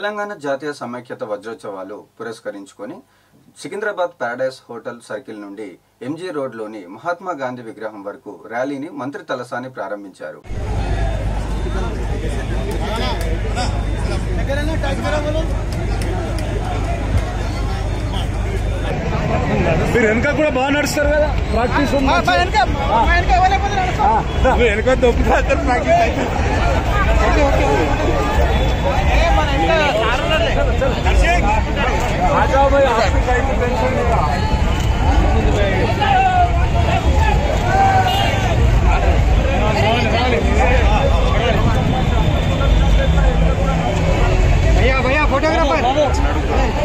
తెలంగాణ జాతీయ సమైక్యత వజ్రోత్సవాలు పురస్కరించుకొని సికింద్రాబాద్ ప్యారడైస్ హోటల్ సర్కిల్ నుండి ఎంజీ రోడ్లోని మహాత్మా గాంధీ విగ్రహం వరకు ర్యాలీని మంత్రి తలసాని ప్రారంభించారు మీరు వెనక కూడా బాగా నడుస్తారు కదా ప్రాక్టీస్ ఉంది మీరు వెనక దొబ్బుతారు ప్రాక్టీస్ అయితే आजा भाई आपकी काही टेंशन नहीं का भैया भैया फोटोग्राफर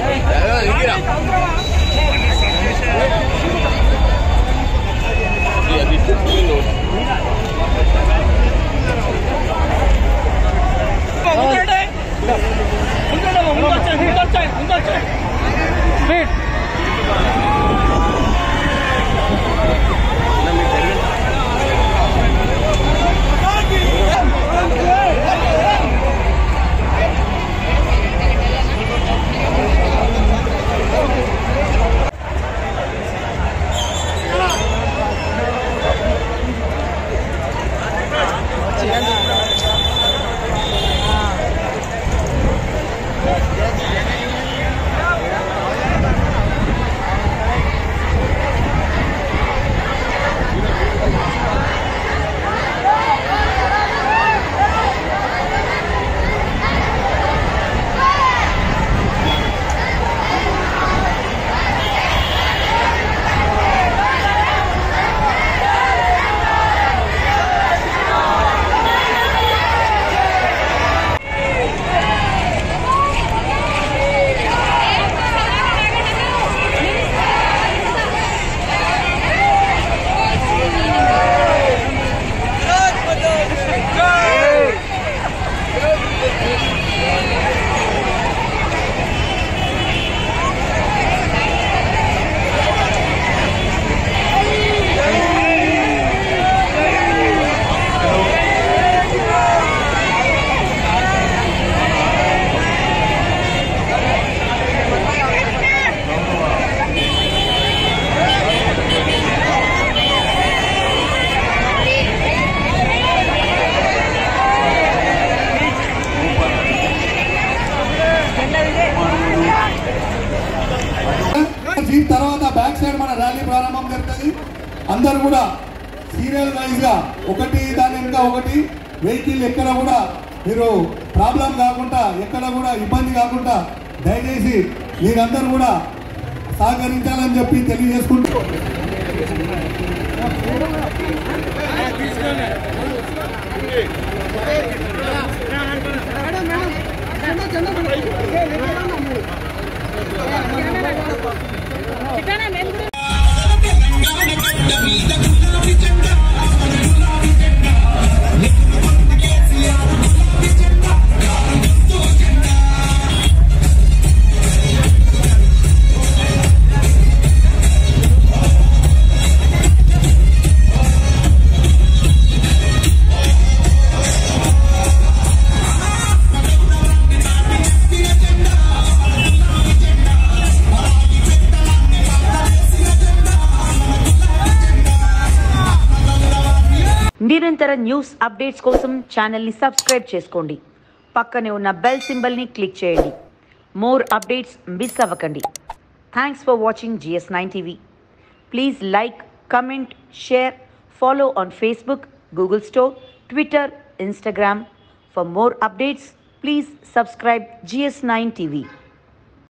దీని తర్వాత బ్యాక్ సైడ్ మన ర్యాలీ ప్రారంభం జరుగుతుంది అందరు కూడా సీరియల్ వైజ్ గా ఒకటి దాని ఇంకా ఒకటి వెహికల్ ఎక్కడ కూడా మీరు ప్రాబ్లం కాకుండా ఎక్కడ కూడా ఇబ్బంది కాకుండా దయచేసి మీరందరూ కూడా సహకరించాలని చెప్పి తెలియజేసుకుంటూ నిరంతర న్యూస్ అప్డేట్స్ కోసం ఛానల్ని సబ్స్క్రైబ్ చేసుకోండి పక్కనే ఉన్న బెల్ సింబల్ని క్లిక్ చేయండి మోర్ అప్డేట్స్ మిస్ అవ్వకండి thanks for watching GS nine TV please like comment share follow on Facebook Google store Twitter Instagram for more updates please subscribe GS nine TV